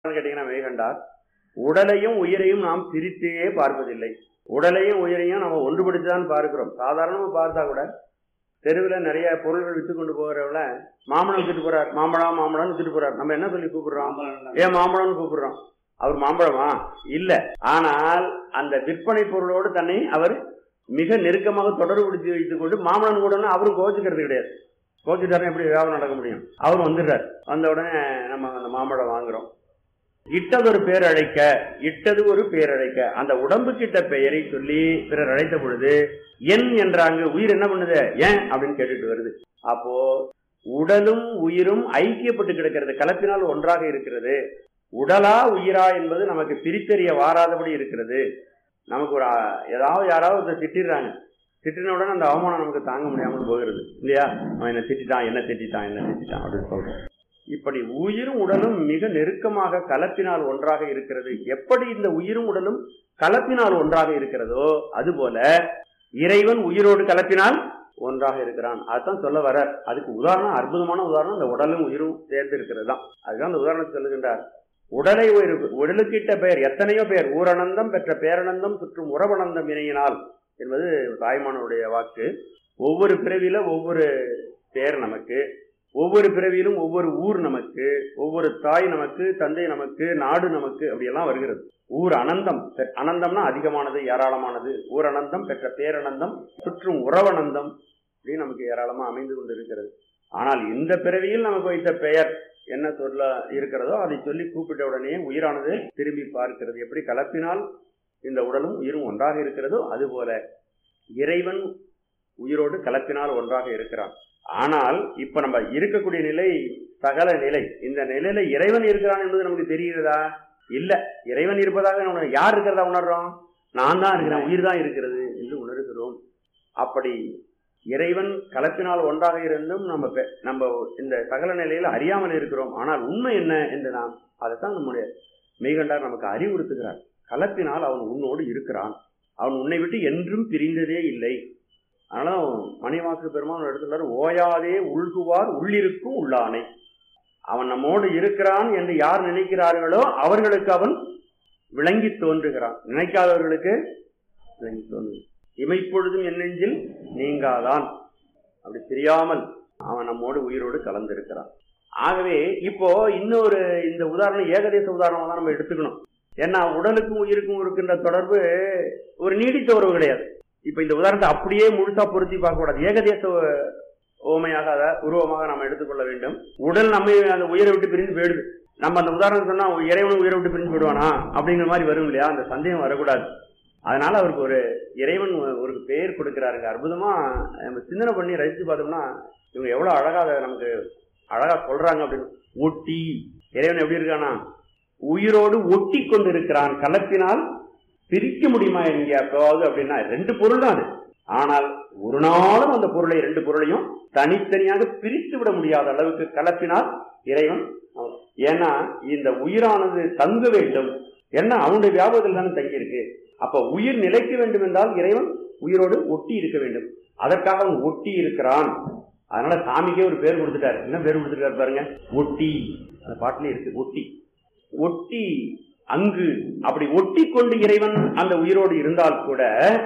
கேட்டீங்கன்னா மெய்கண்டார் உடலையும் உயிரையும் நாம் பிரித்தே பார்ப்பதில்லை உடலையும் உயிரையும் நம்ம ஒன்றுபடுத்தி தான் பார்க்கிறோம் சாதாரணமா பார்த்தா கூட தெருவில் நிறைய பொருள்கள் வித்து கொண்டு போகிறவங்கள மாம்பழம் வித்துட்டு போறார் மாம்பழம் மாம்பழம்னு வித்துட்டு போறார் நம்ம என்ன சொல்லி கூப்பிடுறோம் ஏன் மாம்பழம்னு கூப்பிடுறோம் அவர் மாம்பழமா இல்ல ஆனால் அந்த விற்பனை பொருளோடு தன்னை அவர் மிக நெருக்கமாக தொடர்புபடுத்தி வைத்துக் கொண்டு மாம்பழம் கூட அவரும் கோச்சுக்கிறது கிடையாது கோச்சுட்டாருன்னா எப்படி வியாபாரம் நடக்க முடியும் அவர் வந்துடுறார் வந்த உடனே நம்ம அந்த மாம்பழம் வாங்குறோம் இட்டது ஒரு பேர் அழைக்க இட்டது ஒரு பேர் அழைக்க அந்த உடம்பு கிட்ட பெயரை சொல்லி பிறர் அழைத்த பொழுது என் என்றாங்க உயிர் என்ன பண்ணுது ஏன் அப்படின்னு கேட்டுட்டு வருது அப்போ உடலும் உயிரும் ஐக்கியப்பட்டு கிடக்கிறது கலப்பினால் ஒன்றாக இருக்கிறது உடலா உயிரா என்பது நமக்கு பிரித்தறிய வாராதபடி இருக்கிறது நமக்கு ஒரு ஆ, ஏதாவது யாராவது ஒருத்தர் திட்டிடுறாங்க திட்டின உடனே அந்த அவமானம் நமக்கு தாங்க முடியாமல் போகிறது இல்லையா அவன் என்ன திட்டிட்டான் என்ன திட்டிட்டான் என்ன திட்டிட்டான் அப்படின்னு சொல்றோம் இப்படி உயிரும் உடலும் மிக நெருக்கமாக கலப்பினால் ஒன்றாக இருக்கிறது எப்படி இந்த உயிரும் உடலும் கலப்பினால் ஒன்றாக இருக்கிறதோ அதுபோல இறைவன் உயிரோடு கலப்பினால் ஒன்றாக இருக்கிறான் அதுதான் சொல்ல வர அதுக்கு உதாரணம் அற்புதமான உதாரணம் இந்த உடலும் உயிரும் சேர்ந்து இருக்கிறது தான் அதுதான் அந்த உதாரணத்தை சொல்லுகின்றார் உடலை உயிர் உடலுக்கிட்ட பெயர் எத்தனையோ பேர் ஊரனந்தம் பெற்ற பேரனந்தம் சுற்றும் உறவனந்தம் இணையினால் என்பது தாய்மானவுடைய வாக்கு ஒவ்வொரு பிறவியில ஒவ்வொரு பேர் நமக்கு ஒவ்வொரு பிறவியிலும் ஒவ்வொரு ஊர் நமக்கு ஒவ்வொரு தாய் நமக்கு தந்தை நமக்கு நாடு நமக்கு அப்படியெல்லாம் வருகிறது ஊர் அனந்தம் பெ- அனந்தம்னா அதிகமானது ஏராளமானது ஊர் அனந்தம் பெற்ற பேரனந்தம் சுற்றும் உறவனந்தம் அப்படின்னு நமக்கு ஏராளமா அமைந்து கொண்டு இருக்கிறது ஆனால் இந்த பிறவியில் நமக்கு வைத்த பெயர் என்ன சொல்ல இருக்கிறதோ அதை சொல்லி கூப்பிட்ட உடனே உயிரானது திரும்பி பார்க்கிறது எப்படி கலப்பினால் இந்த உடலும் உயிரும் ஒன்றாக இருக்கிறதோ அதுபோல இறைவன் உயிரோடு கலப்பினால் ஒன்றாக இருக்கிறான் ஆனால் இப்ப நம்ம இருக்கக்கூடிய நிலை சகல நிலை இந்த நிலையில இறைவன் இருக்கிறான் என்பது நமக்கு தெரிகிறதா இல்ல இறைவன் இருப்பதாக நம்ம யார் இருக்கிறதா உணர்றோம் நான் தான் இருக்கிறேன் உயிர் தான் இருக்கிறது என்று உணர்கிறோம் அப்படி இறைவன் கலப்பினால் ஒன்றாக இருந்தும் நம்ம பெ- நம்ம இந்த சகல நிலையில அறியாமல் இருக்கிறோம் ஆனால் உண்மை என்ன என்று நாம் அதைத்தான் நம்முடைய மெய்கண்டார் நமக்கு அறிவுறுத்துகிறார் கலப்பினால் அவன் உன்னோடு இருக்கிறான் அவன் உன்னை விட்டு என்றும் பிரிந்ததே இல்லை அதனால மணிவாக்கு பெருமான் எடுத்துள்ளார் ஓயாதே உள்குவார் உள்ளிருக்கும் உள்ளானை அவன் நம்மோடு இருக்கிறான் என்று யார் நினைக்கிறார்களோ அவர்களுக்கு அவன் விளங்கி தோன்றுகிறான் நினைக்காதவர்களுக்கு விளங்கி தோன்றுகிறான் இமைப்பொழுதும் என் நெஞ்சில் நீங்காதான் அப்படி தெரியாமல் அவன் நம்மோடு உயிரோடு கலந்திருக்கிறான் ஆகவே இப்போ இன்னொரு இந்த உதாரணம் ஏகதேச உதாரணமா தான் நம்ம எடுத்துக்கணும் ஏன்னா உடலுக்கும் உயிருக்கும் இருக்கின்ற தொடர்பு ஒரு நீடித்த உறவு கிடையாது இப்ப இந்த உதாரணத்தை அப்படியே முழுசா பொருத்தி பார்க்க கூடாது ஏகதேச ஓமையாக அதை உருவமாக நம்ம எடுத்துக்கொள்ள வேண்டும் உடல் நம்ம அந்த உயிரை விட்டு பிரிந்து போயிடுது நம்ம அந்த உதாரணம் சொன்னா இறைவன் உயிரை விட்டு பிரிஞ்சு போயிடுவானா அப்படிங்கிற மாதிரி வரும் இல்லையா அந்த சந்தேகம் வரக்கூடாது அதனால அவருக்கு ஒரு இறைவன் ஒரு பெயர் கொடுக்கிறாருங்க அற்புதமா நம்ம சிந்தனை பண்ணி ரசித்து பார்த்தோம்னா இவங்க எவ்வளவு அழகா அதை நமக்கு அழகா சொல்றாங்க அப்படின்னு ஒட்டி இறைவன் எப்படி இருக்கானா உயிரோடு ஒட்டி கொண்டு இருக்கிறான் கலப்பினால் பிரிக்க முடியுமா இங்க எப்போது அப்படின்னா ரெண்டு பொருள் தான் அது ஆனால் ஒரு நாளும் அந்த பொருளை ரெண்டு பொருளையும் தனித்தனியாக பிரித்து விட முடியாத அளவுக்கு கலப்பினால் இறைவன் அவன். ஏன்னா இந்த உயிரானது தங்க வேண்டும் ஏன்னா அவனுடைய வியாபகத்தில் தானே தங்கி இருக்கு அப்ப உயிர் நிலைக்க வேண்டும் என்றால் இறைவன் உயிரோடு ஒட்டி இருக்க வேண்டும் அதற்காக அவன் ஒட்டி இருக்கிறான் அதனால சாமிக்கே ஒரு பேர் கொடுத்துட்டாரு என்ன பேர் கொடுத்துட்டாரு பாருங்க ஒட்டி அந்த பாட்டிலே இருக்கு ஒட்டி ஒட்டி அங்கு அப்படி ஒட்டி கொண்டு இறைவன் அந்த உயிரோடு இருந்தால் கூட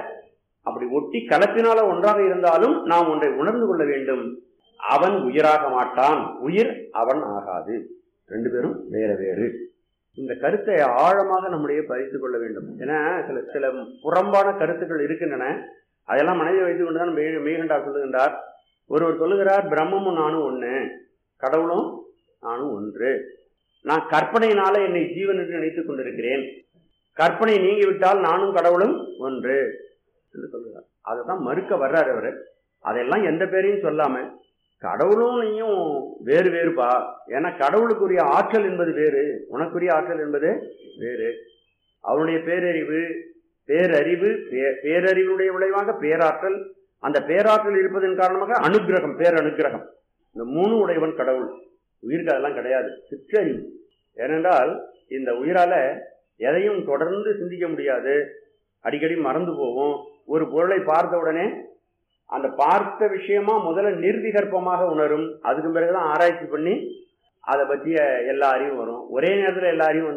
அப்படி ஒட்டி கலப்பினால ஒன்றாக இருந்தாலும் நாம் ஒன்றை உணர்ந்து கொள்ள வேண்டும் அவன் உயிராக மாட்டான் உயிர் அவன் ஆகாது ரெண்டு பேரும் வேற வேறு இந்த கருத்தை ஆழமாக நம்முடைய பதித்துக் கொள்ள வேண்டும் ஏன்னா சில சில புறம்பான கருத்துக்கள் இருக்கின்றன அதெல்லாம் மனதில் வைத்துக் கொண்டுதான் மெய் மெய்கண்டார் சொல்லுகின்றார் ஒருவர் சொல்லுகிறார் பிரம்மமும் நானும் ஒண்ணு கடவுளும் நானும் ஒன்று நான் கற்பனையினால என்னை ஜீவன் என்று நினைத்துக் கொண்டிருக்கிறேன் கற்பனை நீங்கிவிட்டால் நானும் கடவுளும் ஒன்று என்று சொல்லுகிறார் அதை தான் மறுக்க வர்றாரு அவரு அதெல்லாம் எந்த பேரையும் சொல்லாம கடவுளும் நீயும் வேறு வேறுபா ஏன்னா கடவுளுக்குரிய ஆற்றல் என்பது வேறு உனக்குரிய ஆற்றல் என்பது வேறு அவனுடைய பேரறிவு பேரறிவு பே- பேரறிவுடைய விளைவாக பேராற்றல் அந்த பேராற்றல் இருப்பதன் காரணமாக அனுக்கிரகம் பேரனுக்கிரகம் இந்த மூணு உடையவன் கடவுள் உயிருக்கு அதெல்லாம் கிடையாது சிற்றறிவு ஏனென்றால் இந்த உயிரால எதையும் தொடர்ந்து சிந்திக்க முடியாது அடிக்கடி மறந்து போகும் ஒரு பொருளை பார்த்த உடனே அந்த பார்த்த விஷயமா முதல்ல நிர்விகற்பமாக உணரும் அதுக்கு பிறகுதான் ஆராய்ச்சி பண்ணி அதை பற்றிய எல்லா அறிவும் வரும் ஒரே நேரத்தில் எல்லா அறிவும்